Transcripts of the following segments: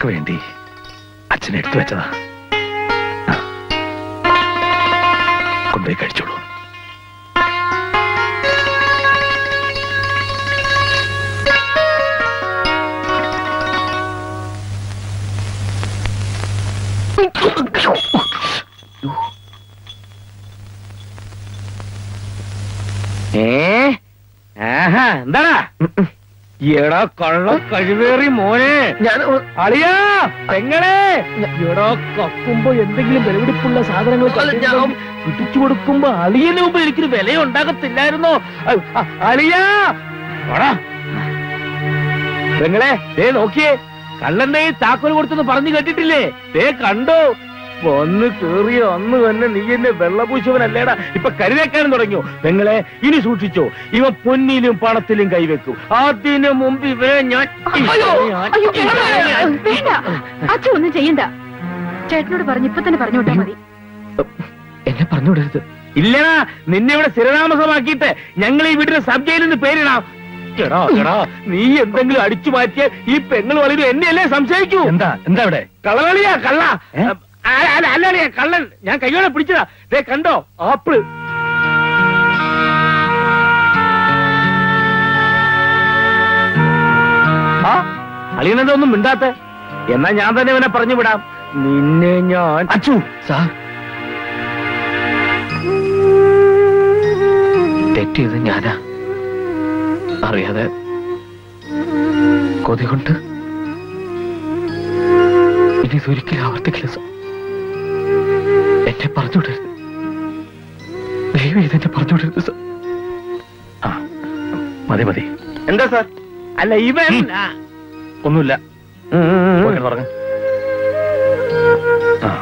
നിനക്ക് വേണ്ടി അച്ഛൻ എടുത്തു വെച്ചതാ ആ. കൊണ്ടുപോയി കഴിച്ചോളൂ ഏ ആഹാ എന്താടാ എടാ കള്ള കഴിവേറി മോനെ ഞാൻ അളിയാ പെങ്ങളെ എടാ കക്കുമ്പോ എന്തെങ്കിലും വിലപിടിപ്പുള്ള സാധനങ്ങൾ കണ്ടിട്ടുണ്ടെങ്കിൽ പിടിച്ചു കൊടുക്കുമ്പോ അളിയന് മുമ്പ് എനിക്കൊരു വില ഉണ്ടാകത്തില്ലായിരുന്നോ അ- അ- അളിയാ എടാ. പെങ്ങളെ ദേ നോക്കിയേ കള്ളന്റെ ഈ താക്കോൽ കൊടുത്തെന്ന് പറഞ്ഞു കേട്ടിട്ടില്ലേ ദേ കണ്ടോ വന്ന് കേറിയ അന്ന് തന്നെ നീ എന്നെ വെള്ളപൂശവനല്ലേടാ ഇപ്പൊ കരുതേക്കാനും തുടങ്ങിയോ പെങ്ങളെ ഇനി സൂക്ഷിച്ചോ ഇവ പൊന്നിലും പണത്തിലും കൈവെക്കും അതിനു മുമ്പ് ഇവരെ ഞാൻ അയ്യോ അയ്യോ വേണ്ട, വേണ്ട അച്ഛൻ ഒന്നും ചെയ്യണ്ട ചേട്ടനോട് പറഞ്ഞു ഇപ്പൊ തന്നെ പറഞ്ഞു വിട്ടാ മതി എന്നെ പറഞ്ഞുവിടരുത് ഇല്ലടാ നിന്നെ ഇവിടെ സ്ഥിരതാമസമാക്കിയിട്ട് ഞങ്ങൾ ഈ വീട്ടിലെ സബ് ജയിലിൽ നിന്ന് പേരിടാം എടാ എടാ നീ എന്തെങ്കിലും അടിച്ചു മാറ്റിയ ഈ പെങ്ങൾ വളരും എന്നെയല്ലേ സംശയിക്കൂ എന്താ എന്താ ഇവിടെ കള്ളകളിയാ കള്ള അല്ല അല്ല അല്ലളിയാ കള്ളൻ ഞാൻ കയ്യോടെ പിടിച്ചതാ ദേ കണ്ടോ ആപ്പിള് ആ അളിയനെന്താ ഒന്നും മിണ്ടാത്തെ എന്നാ ഞാൻ തന്നെ ഇവനെ പറഞ്ഞു വിടാം നിന്നെ ഞാൻ അച്ചു സാർ തെറ്റ് ചെയ്ത് ഞാനാ അറിയാതെ കൊതി കൊണ്ട് ഇനി ഇതൊരിക്കലും ആവർത്തിക്കില്ല സാർ എന്നെ പറഞ്ഞുവിടരുത് ദയവ് ചെയ്ത് എന്നെ പറഞ്ഞുവിടരുത് സാർ ആ മതി മതി എന്താ സാർ അല്ല ഇവൻ ആ, ഒന്നുമില്ല ഉം, ഉം, ഉം. പോയി കിടന്ന് ഉറങ്ങ്. ആ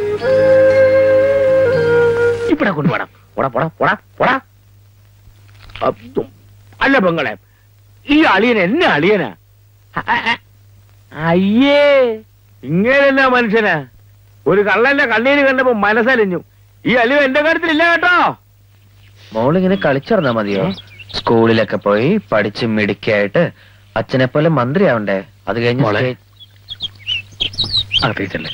ഇവിടെ കൊണ്ടുപോടാ പോടാ പോടാ പോടാ പോടാ അബ്ദും. അല്ല പെങ്ങളെ ഈ അളിയൻ എന്നെ അളിയനാ അ- അ- അ- അയ്യേ ഇങ്ങനെ മനുഷ്യനാ ഒരു കള്ളന്റെ കണ്ണീര് കണ്ടപ്പോ മനസ്സലിഞ്ഞു ഈ അലിവ് എന്റെ കാര്യത്തിലില്ല കേട്ടോ മോളിങ്ങനെ കളിച്ചിറന്നാ മതിയോ സ്കൂളിലൊക്കെ പോയി പഠിച്ച് മിടുക്കിയായിട്ട് അച്ഛനെ പോലെ മന്ത്രിയാവണ്ടേ അത് കഴിഞ്ഞ് മോളെ. സ്റ്റേജ്- അകത്തേക്കല്ലേ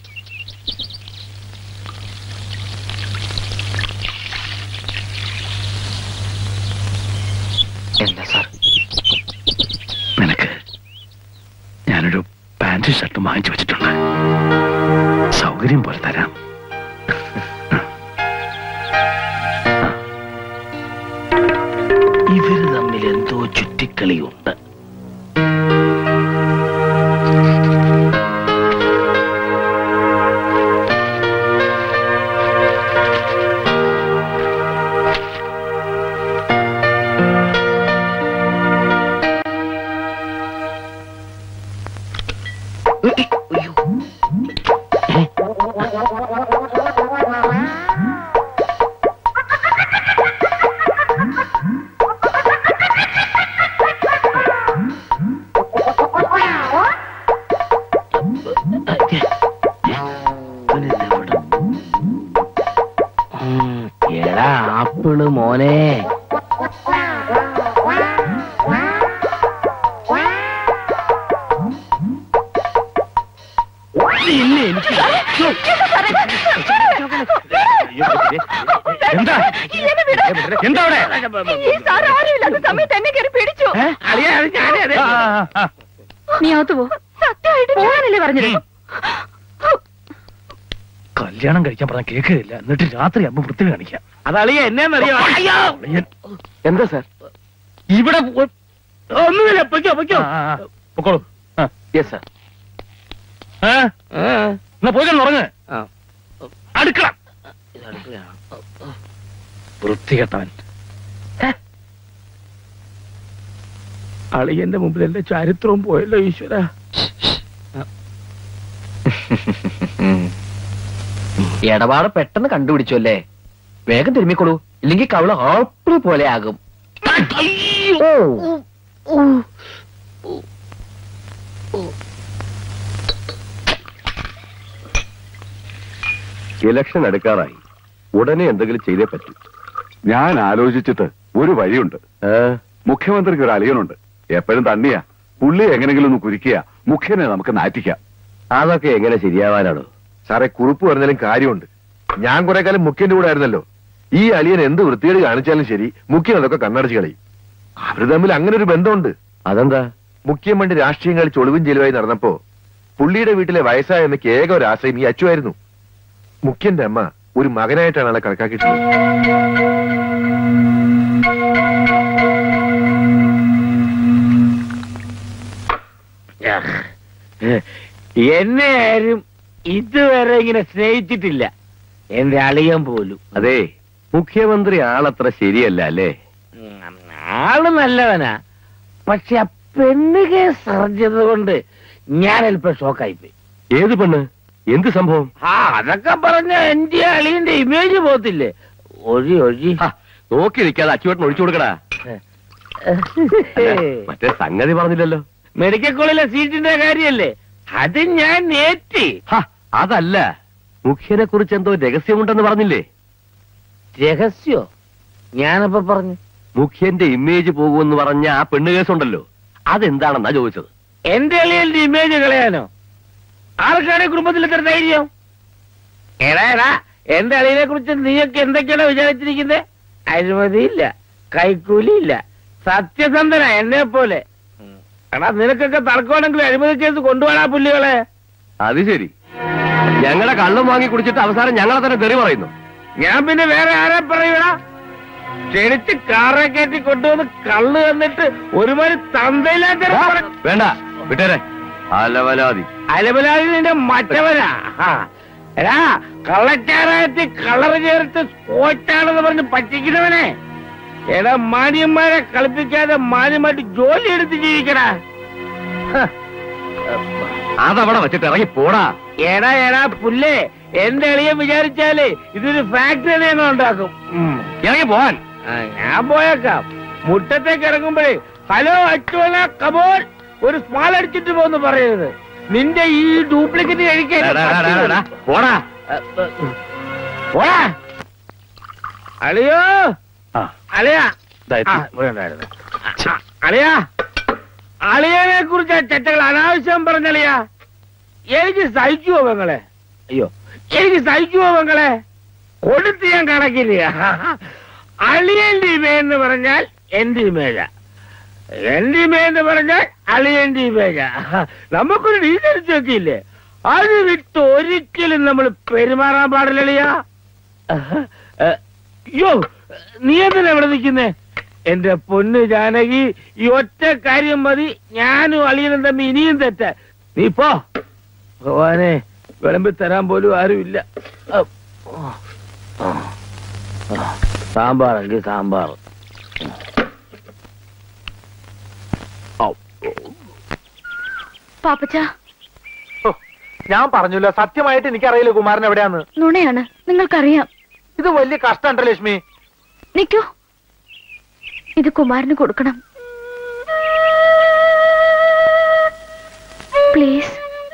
എന്താ സാർ നിനക്ക് ഞാനൊരു പാന്റ് ഷർട്ടും വാങ്ങിച്ചു വെച്ചിട്ടുണ്ട് സൗകര്യം പോലെ തരാം ഇവര് തമ്മിൽ എന്തോ ചുറ്റിക്കളിയുണ്ട് എടാ ആപ്പിള് മോനെ നിന്നെ എനിക്ക് എന്താ എന്നെ വിട്. എന്താ അവിടെ ഈ സാർ ആരുമില്ലാത്ത സമയത്ത് എന്നെ കയറി പിടിച്ചു ഏ? അളിയാ, അത് ഞാനേ, അതെ. ആ, ആ, ആ. നീ അകത്ത് പോ സത്യമായിട്ട് പോകാനല്ലേ പറഞ്ഞത് കല്യാണം കഴിക്കാൻ പറഞ്ഞ കേൾക്കുകയില്ല എന്നിട്ട് രാത്രി അമ്മ വൃത്തി കാണിക്കാം അത് അളിയ എന്നെന്നറിയോ അയ്യോ അളിയൻ. എന്താ സാർ ഇവിടെ പോ- ഒന്നുമില്ല പൊയ്ക്കോ പൊയ്ക്കോ ആ, ആ, ആ. പൊക്കോളൂ ആ. യെസ് സാർ ഏ? എന്നാ പോയി കിടന്ന് ഉറങ്ങ് ആ. അടുക്കള വൃത്തികെട്ടവൻ അളിയന്റെ മുമ്പിൽ എന്റെ ചരിത്രവും പോയല്ലോ ഈശ്വര ഇടപാട് പെട്ടെന്ന് കണ്ടുപിടിച്ചു അല്ലേ വേഗം തിരുമ്മിക്കൊള്ളൂ ഇല്ലെങ്കിൽ കവള ആപ്പിൾ പോലെ ആകും ഓ ഇലക്ഷൻ അടുക്കാറായി ഉടനെ എന്തെങ്കിലും ചെയ്തേ പറ്റൂ ഞാൻ ആലോചിച്ചിട്ട് ഒരു വഴിയുണ്ട് മുഖ്യമന്ത്രിക്ക് ഒരു അളിയനുണ്ട് എപ്പോഴും തണ്ണിയാ പുള്ളി എങ്ങനെങ്കിലും ഒന്ന് കുരിക്കുക മുഖ്യനെ നമുക്ക് നാറ്റിക്കാം അതൊക്കെ എങ്ങനെ ശരിയാവാനാണോ സാറേ കുറിപ്പ് പറഞ്ഞാലും കാര്യമുണ്ട് ഞാൻ കുറെ കാലം മുഖ്യന്റെ കൂടെ ആയിരുന്നല്ലോ ഈ അളിയൻ എന്ത് വൃത്തികേട് കാണിച്ചാലും ശരി മുഖ്യൻ അതൊക്കെ കണ്ണടച്ച് കളയും അവര് തമ്മിൽ അങ്ങനെ ഒരു ബന്ധമുണ്ട് അതെന്താ മുഖ്യം വേണ്ടി രാഷ്ട്രീയം കളിച്ച് ഒളിവും ചെലവായി നടന്നപ്പോ പുള്ളിയുടെ വീട്ടിലെ വയസ്സായ അമ്മയ്ക്ക് ഏക ഒരു ആശയം ഈ അച്ചുവായിരുന്നു മുഖ്യന്റെ അമ്മ ഒരു മകനായിട്ടാണ് ആളെ കണക്കാക്കിയിട്ടുള്ളത് എന്നെ ആരും ഇതുവരെ ഇങ്ങനെ സ്നേഹിച്ചിട്ടില്ല എന്റെ അളിയൻ പോലും അതെ മുഖ്യമന്ത്രി ആളത്ര ശരിയല്ല അല്ലേ ഉം, ആള് നല്ലവനാ പക്ഷെ ആ പെണ്ണ് കേസ് അറിഞ്ഞത് കൊണ്ട് ഞാൻ അല്പം ഷോക്കായിപ്പോയി ഏത് പെണ്ണ് എന്ത് സംഭവം ആ അതൊക്കെ പറഞ്ഞ എന്റെ അളിയന്റെ ഇമേജ് പോത്തില്ലേ ഒഴി ഒഴി നോക്കി നിൽക്കാതെ അച്ചുവേട്ടൻ ഒഴിച്ചു കൊടുക്കടാ മറ്റേ സംഗതി പറഞ്ഞില്ലല്ലോ മെഡിക്കൽ കോളേജിലെ സീറ്റിന്റെ കാര്യല്ലേ അത് ഞാൻ നേറ്റി അതല്ല മുഖ്യനെ കുറിച്ച് എന്തോ രഹസ്യമുണ്ടെന്ന് പറഞ്ഞില്ലേ രഹസ്യോ ഞാനപ്പോ പറഞ്ഞു മുഖ്യന്റെ ഇമേജ് പോകുമെന്ന് പറഞ്ഞ ആ പെണ്ണ് കേസുണ്ടല്ലോ അതെന്താണെന്നാ ചോദിച്ചത് എന്റെ അളിയന്റെ ഇമേജ് കളയാനോ ആർക്കാണ് ഈ കുടുംബത്തിൽ ഇത്ര ധൈര്യം എടാ എടാ എന്റെ അളിയനെ കുറിച്ച് നീയൊക്കെ എന്തൊക്കെയാണോ വിചാരിച്ചിരിക്കുന്നത് അഴിമതിയില്ല കൈക്കൂലിയില്ല സത്യസന്ധന എന്നെ പോലെ എടാ നിനക്കൊക്കെ തർക്കമാണെങ്കിൽ അഴിമതി കേസ് കൊണ്ടുപോകാ പുല്ലുകളെ അത് ശരി ഞങ്ങളെ കള്ളം വാങ്ങി കുടിച്ചിട്ട് അവസാനം ഞങ്ങളെ തന്നെ തെറി പറയുന്നു ഞാൻ പിന്നെ വേറെ ആരെ പറയൂടാ ക്ഷണിച്ച് കാറെ കയറ്റി കൊണ്ടുവന്ന് കള്ള് തന്നിട്ട് ഒരുമാതിരി തന്തയില്ലാത്ത വേണ്ട വിട്ടേരെ അലവലാതി അലബലാതി നിന്റെ മറ്റവനാ ആ. എടാ കള്ളച്ചാറായത്തി കളറ് ചേർത്ത് സ്കോച്ചാണെന്ന് പറഞ്ഞ് പറ്റിക്കുന്നവനെ എടാ മാന്യന്മാരെ കളിപ്പിക്കാതെ മാന്യമായിട്ട് ജോലി എടുത്ത് ജീവിക്കടാ ഹ. അതവിടെ വെച്ചിട്ട് ഇറങ്ങി പോടാ എടാ എടാ പുല്ലേ എന്റെ എളിയ വിചാരിച്ചാലേ ഇതൊരു ഫാക്ടറി തന്നെ ഞങ്ങൾ ഉണ്ടാക്കും ഉം. ഇറങ്ങി പോവാൻ ആ, ഞാൻ പോയേക്കാം മുറ്റത്തേക്ക് ഇറങ്ങുമ്പോഴേ ഹലോ അച്ചുവല കബോൾ ഒരു സ്മാൾ അടിച്ചിട്ട് പോന്ന് പറയരുത് നിന്റെ ഈ ഡ്യൂപ്ലിക്കേറ്റ് കഴിക്കാൻ എടാ, എടാ, എടാ, എടാ, പോടാ പോടാ അളിയോ ആ. അളിയാ ദാ എത്തി. ആ, ഇവിടെ ഉണ്ടായിരുന്നു. ആ, അളിയാ അളിയനെ കുറിച്ച് ആ ചെറ്റകൾ അനാവശ്യം പറഞ്ഞളിയാ എനിക്ക് സഹിക്കുവോ പെങ്ങളെ അയ്യോ എനിക്ക് സഹിക്കുവോ പെങ്ങളെ കൊടുത്ത് ഞാൻ കണക്കില്ല അളിയന്റെ ഇമേ എന്ന് പറഞ്ഞാൽ എന്റെ ഇമേജ എന്റെ ഇമേ എന്ന് പറഞ്ഞാൽ അളിയന്റെ ഇമേജ നമുക്കൊരു ഡീസൻസ് ഒക്കെ ഇല്ലേ അത് വിട്ട് ഒരിക്കലും നമ്മൾ പെരുമാറാൻ പാടില്ലളിയാ അയ്യോ നീ എന്തിനാ ഇവിടെ നിൽക്കുന്നേ എന്റെ പൊന്ന് ജാനകി ഈ ഒറ്റ കാര്യം മതി ഞാനും അളിയനും തമ്മി ഇനിയും തെറ്റ നീ പോ ഭഗവാനെ വിളമ്പി തരാൻ പോലും ആരുമില്ല സാമ്പാറെങ്കിൽ സാമ്പാർ പാപ്പച്ച ഞാൻ പറഞ്ഞല്ലോ സത്യമായിട്ട് എനിക്കറിയില്ല കുമാരൻ എവിടെയാന്ന് നുണയാണ് നിങ്ങൾക്കറിയാം ഇത് വലിയ കഷ്ടമുണ്ടോ ലക്ഷ്മി നിക്കൂ ഇത് കുമാരന് കൊടുക്കണം പ്ലീസ്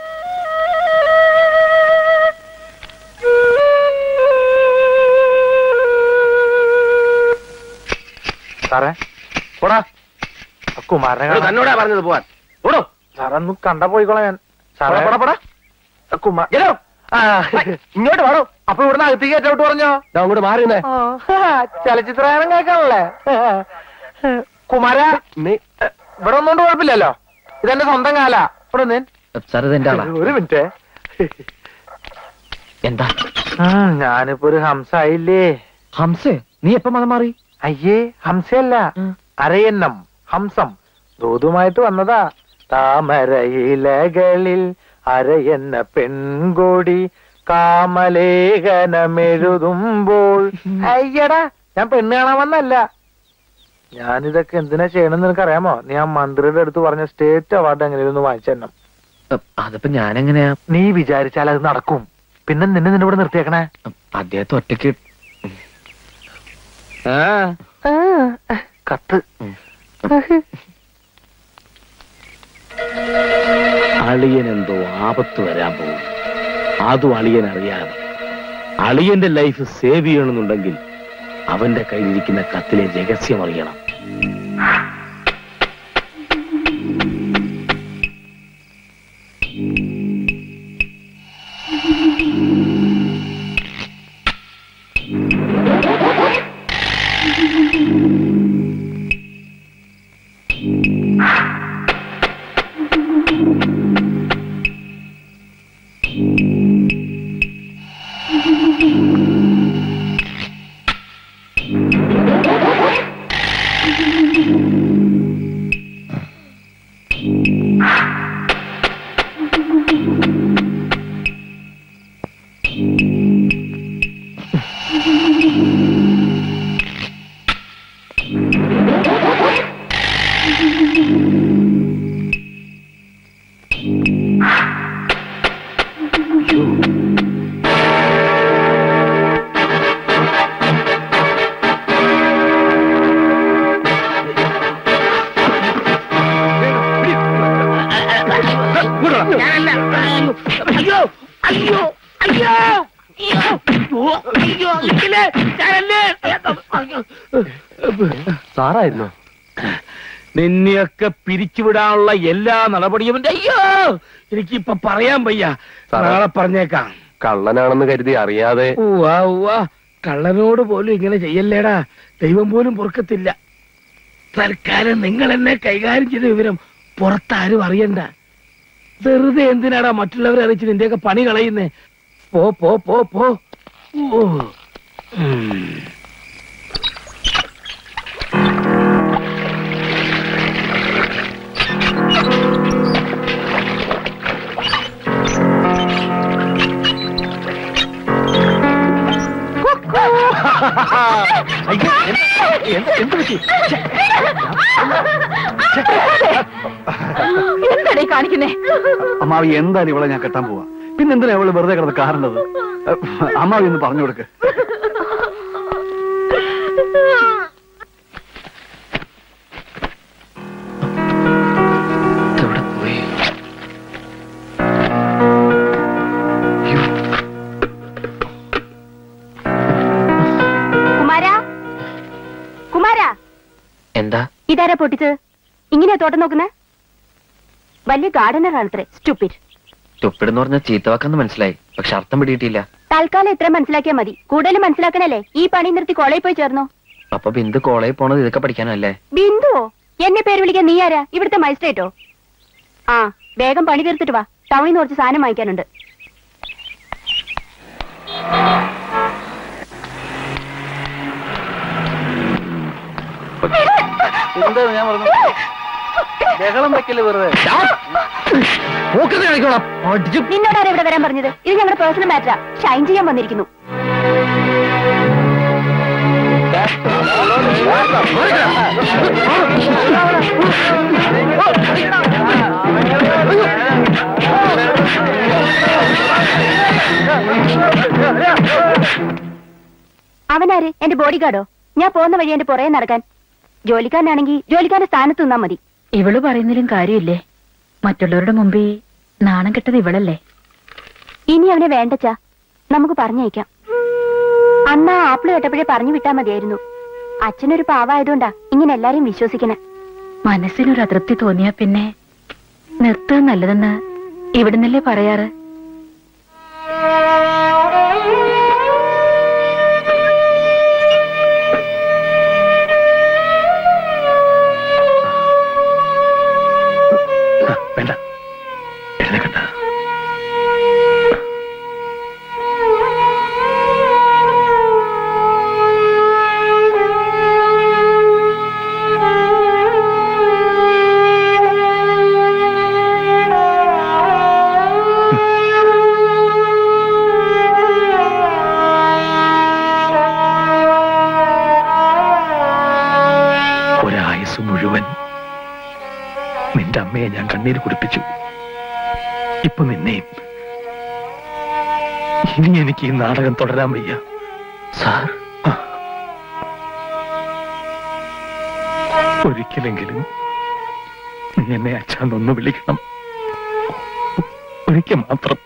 സാറേ പോടാ ആ കുമാരനെ കാണാൻ. തന്നോടാ പറഞ്ഞത് പോവാൻ ഓടോ സാറേ ഒന്ന് കണ്ട പോയിക്കോളാം ഞാൻ സാറേ പോടാ, പോടാ, ആ കുമാ- ആ, ഇങ്ങോട്ട് വേണോ അപ്പൊ ഇവിടുന്ന് അകത്തേക്ക് കയറ്റോട്ട് പറഞ്ഞോ അങ്ങോട്ട് മാറിയുന്നേ ചലച്ചിത്രഗാനം കേൾക്കാനല്ലേ കുമാര നീ ഇവിടെ ഒന്നുകൊണ്ട് കുഴപ്പമില്ലല്ലോ ഇതെന്റെ സ്വന്തം കാലാ ഇവിടെ നിന്ന് സാർ ഇത് എന്റെ ആളാ ഒരു മിനിറ്റ് എന്താ ഉം, ഞാനിപ്പോ ഒരു ഹംസായില്ലേ ഹംസേ നീ എപ്പോ മതം മാറി അയ്യേ ഹംസയല്ല അരയന്നം ഹംസം ദൂതുമായിട്ട് വന്നതാ താമരയിലകളിൽ അരയന്ന പെൺകൊടി കാമലേഖനമെഴുതുമ്പോൾ അയ്യടാ ഞാൻ പെണ്ണ് കാണാൻ വന്നല്ല ഞാനിതൊക്കെ എന്തിനാ ചെയ്യണമെന്ന് നിനക്കറിയാമോ നീ ആ മന്ത്രിയുടെ അടുത്ത് പറഞ്ഞ സ്റ്റേറ്റ് അവാർഡ് എങ്ങനെയും ഒന്ന് വാങ്ങിച്ചെണ്ണം അതിപ്പോ ഞാനെങ്ങനെയാ നീ വിചാരിച്ചാൽ അത് നടക്കും പിന്നെ നിന്നെ നിന്നെ ഇവിടെ നിർത്തിയേക്കണേ അദ്ദേഹത്തെ ഒറ്റയ്ക്ക് കത്ത് അളിയൻ എന്തോ ആപത്ത് വരാൻ പോകും അതും അളിയൻ അറിയാതെ അളിയന്റെ ലൈഫ് സേവ് ചെയ്യണമെന്നുണ്ടെങ്കിൽ അവന്റെ കയ്യിലിരിക്കുന്ന കത്തിലെ രഹസ്യം അറിയണം അയ്യോ അയ്യോ അയ്യോ അയ്യോ അയ്യോ ഇരിക്കില്ലേ? ഞാനല്ലേ? അയ്യോ. സാറായിരുന്നോ നിന്നെയൊക്കെ പിരിച്ചുവിടാനുള്ള എല്ലാ നടപടിയും ഉണ്ട്. അയ്യോ എനിക്കിപ്പൊ പറയാൻ വയ്യ സാറേ. നാളെ പറഞ്ഞേക്കാം കള്ളനാണെന്ന് കരുതി അറിയാതെ ഉവ്വാ ഉവ്വാ കള്ളനോട് പോലും ഇങ്ങനെ ചെയ്യല്ലേടാ ദൈവം പോലും പൊറുക്കത്തില്ല തൽക്കാലം നിങ്ങൾ എന്നെ കൈകാര്യം ചെയ്ത വിവരം പുറത്താരും അറിയണ്ട വെറുതെ എന്തിനാടാ മറ്റുള്ളവരെ അറിയിച്ച് നിന്റെയൊക്കെ പണി കളയുന്നേ പോ പോ പോ പോ ഓ ഉം. എന്താണ് ഈ കാണിക്കുന്നേ അമ്മാവി എന്തായാലും ഇവളെ ഞാൻ കെട്ടാൻ പോവാ പിന്നെ എന്തിനാ അവള് വെറുതെ കിടന്ന് കാരണത് അമ്മാവി ഒന്ന് പറഞ്ഞു കൊടുക്ക് എവിടെ പോയി കുമാര കുമാര എന്താ ഇതാരാ പൊട്ടിച്ചത് ഇങ്ങനെയാ തോട്ടം നോക്കുന്നേ വലിയ ഗാർഡനറാണത്രേ സ്റ്റുപ്പിഡ് തുപ്പിടെന്ന് പറഞ്ഞ ചീത്തവാക്കെന്ന് മനസ്സിലായി പക്ഷെ അർത്ഥം പിടിയിട്ടില്ല തൽക്കാലം ഇത്ര മനസ്സിലാക്കിയാൽ മതി കൂടുതൽ മനസ്സിലാക്കണല്ലേ ഈ പണി നിർത്തി കോളേജിൽ പോയി ചേർന്നോ അപ്പൊ ബിന്ദു കോളേജിൽ പോണത് ഇതൊക്കെ പഠിക്കാനല്ലേ ബിന്ദുവോ എന്നെ പേര് വിളിക്കാൻ നീ ആരാ ഇവിടുത്തെ മജിസ്ട്രേറ്റോ ആ വേഗം പണി തീർത്തിട്ട് വാ ടൗണിൽ നിന്ന് കുറച്ച് സാധനം വാങ്ങിക്കാനുണ്ട് എന്താ ഞാൻ പറഞ്ഞു ബഹളം വെക്കല് വെറുതെ പോക്കറ്റ് കാണിക്കോളാം അടിച്ചു നിന്നോടാരാ ഇവിടെ വരാൻ പറഞ്ഞത് ഇത് ഞങ്ങളുടെ പേഴ്സണൽ മാറ്ററാ ഷൈൻ ചെയ്യാൻ വന്നിരിക്കുന്നു അവനാര് എന്റെ ബോഡി ഗാർഡോ ഞാൻ പോകുന്ന വഴി എന്റെ പുറകെ നടക്കാൻ ജോലിക്കാരനാണെങ്കിൽ ജോലിക്കാരന്റെ സ്ഥാനത്ത് നിന്നാ മതി ഇവള് പറയുന്നതിലും കാര്യമില്ലേ മറ്റുള്ളവരുടെ മുമ്പിൽ നാണം കെട്ടത് ഇവളല്ലേ ഇനി അവനെ വേണ്ടച്ചാ നമുക്ക് പറഞ്ഞയക്കാം അന്ന് ആ ആപ്പിള് കേട്ടപ്പോഴേ പറഞ്ഞു വിട്ടാ മതിയായിരുന്നു അച്ഛനൊരു പാവായതുകൊണ്ടാ ഇങ്ങനെ എല്ലാരെയും വിശ്വസിക്കണേ മനസ്സിനൊരു അതൃപ്തി തോന്നിയാ പിന്നെ നിർത്തുക നല്ലതെന്ന് ഇവിടുന്നല്ലേ പറയാറ് വേണ്ട എഴുന്നേക്കണ്ട ഒരായുസ് മുഴുവൻ നിന്റെ അമ്മയെ ഞാൻ കണ്ണീര് കുടിപ്പിച്ചു ഇപ്പൊ നിന്നെയും ഇനി എനിക്ക് ഈ നാടകം തുടരാൻ വയ്യ സാർ ഒരിക്കലെങ്കിലും നീ എന്നെ അച്ഛാന്നൊന്ന് വിളിക്കണം ഒരിക്കൽ മാത്രം